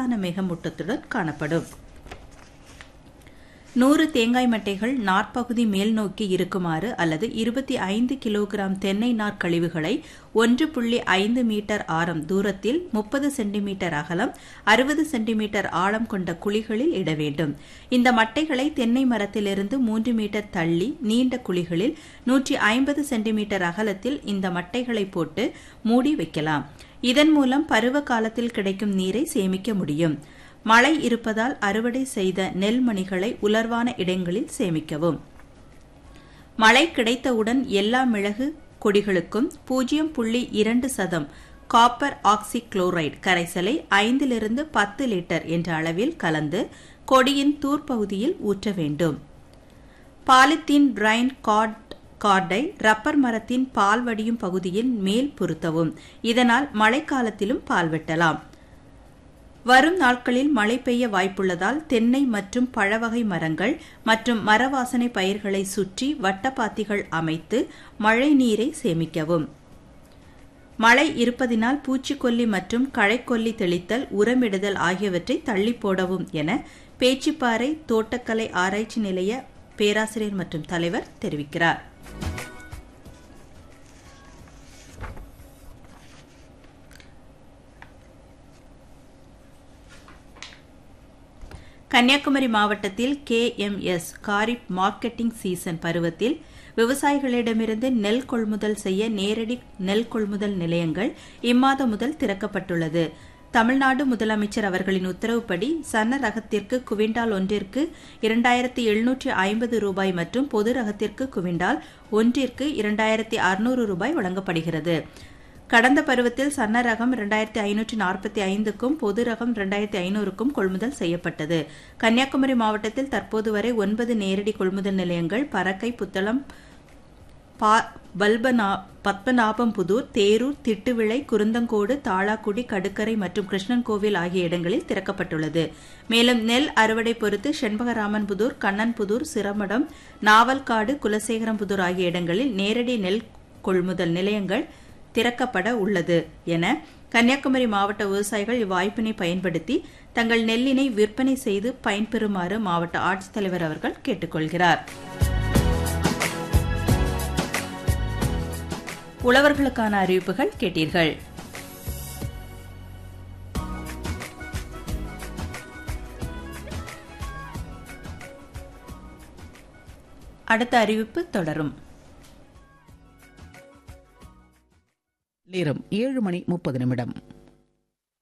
லேசான மேகமூட்டத்துடன் காணப்படும் நூறு தேங்காய் மட்டைகள் நார்ப்பகுதி மேல் நோக்கி இருக்குமாறு அல்லது இருபத்தி ஐந்து கிலோகிராம் தென்னை நார் கழிவுகளை ஒன்று புள்ளி ஐந்து மீட்டர் ஆரம் தூரத்தில் முப்பது சென்டிமீட்டர் அகலம் அறுபது சென்டிமீட்டர் ஆழம் கொண்ட குழிகளில் இட வேண்டும் இந்த மட்டைகளை தென்னை மரத்திலிருந்து மூன்று மீட்டர் தள்ளி நீண்ட குழிகளில் நூற்றி ஐம்பது சென்டிமீட்டர் அகலத்தில் இந்த மட்டைகளை போட்டு மூடி வைக்கலாம் இதன் மூலம் பருவ காலத்தில் கிடைக்கும் நீரை சேமிக்க முடியும் மழை இருப்பதால் அறுவடை செய்த நெல் மணிகளை உலர்வான இடங்களில் சேமிக்கவும் மழை கிடைத்தவுடன் எல்லா மிளகு கொடிகளுக்கும் பூஜ்ஜியம் புள்ளி இரண்டு சதம் காப்பர் ஆக்சி குளோரைடு கரைசலை ஐந்திலிருந்து பத்து லிட்டர் என்ற அளவில் கலந்து கொடியின் தூர்ப்பகுதியில் ஊற்ற வேண்டும் பாலித்தீன் டிரைன் கார்ட் கார்டை ரப்பர் மரத்தின் பால் வடியும் பகுதியில் மேல் பொருத்தவும் இதனால் மழைக்காலத்திலும் பால் வெட்டலாம் வரும் நாட்களில் மழை பெய்ய வாய்ப்புள்ளதால் தென்னை மற்றும் பழவகை மரங்கள் மற்றும் மரவாசனை பயிர்களை சுற்றி வட்டப்பாத்திகள் அமைத்து மழை நீரை சேமிக்கவும் மழை இருப்பதினால் பூச்சிக்கொல்லி மற்றும் களைக்கொல்லி தெளித்தல் உரமிடுதல் ஆகியவற்றை தள்ளி போடவும் என பேச்சிப்பாறை தோட்டக்கலை ஆராய்ச்சி நிலைய பேராசிரியர் மற்றும் தலைவர் தெரிவிக்கிறார் கன்னியாகுமரி மாவட்டத்தில் கேஎம்எஸ் காரிப் மார்க்கெட்டிங் சீசன் பருவத்தில் விவசாயிகளிடமிருந்து நெல் கொள்முதல் செய்ய நேரடி நெல் கொள்முதல் நிலையங்கள் இம்மாதம் முதல் திறக்கப்பட்டுள்ளது தமிழ்நாடு முதலமைச்சர் அவர்களின் உத்தரவுப்படி சன்ன ரகத்திற்கு குவிண்டால் ஒன்றிற்கு இரண்டாயிரத்தி எழுநூற்றி ஐம்பது ரூபாய் மற்றும் பொது ரகத்திற்கு குவிண்டால் ஒன்றிற்கு இரண்டாயிரத்தி அறுநூறு ரூபாய் வழங்கப்படுகிறது கடந்த பருவத்தில் சன்ன ரகம் இரண்டாயிரத்தி ஐநூற்றி நாற்பத்தி ஐந்துக்கும் பொது ரகம் இரண்டாயிரத்தி ஐநூறுக்கும் கொள்முதல் செய்யப்பட்டது கன்னியாகுமரி மாவட்டத்தில் தற்போது வரை ஒன்பது நேரடி கொள்முதல் நிலையங்கள் பறக்கை புத்தளம் பல்பனா பத்மநாபம்புதூர் தேரூர் திட்டுவிளை குருந்தங்கோடு தாளாக்குடி கடுக்கரை மற்றும் கிருஷ்ணன்கோவில் ஆகிய இடங்களில் திறக்கப்பட்டுள்ளது மேலும் நெல் அறுவடை பொறுத்து செண்பகராமன்புதூர் கண்ணன்புதூர் சிரமடம் நாவல்காடு குலசேகரம்புதூர் ஆகிய இடங்களில் நேரடி நெல் கொள்முதல் நிலையங்கள் திறக்கப்பட உள்ளது என கன்னியாகுமரி மாவட்ட விவசாயிகள் இவ்வாய்ப்பினை பயன்படுத்தி தங்கள் நெல்லினை விற்பனை செய்து பயன்பெறுமாறு மாவட்ட ஆட்சித்தலைவர் அவர்கள் கேட்டுக்கொள்கிறார் உழவர்களுக்கான அறிவிப்புகள் கேட்டீர்கள் அடுத்த அறிவிப்பு தொடரும் நேரம் ஏழு மணி முப்பது நிமிடம்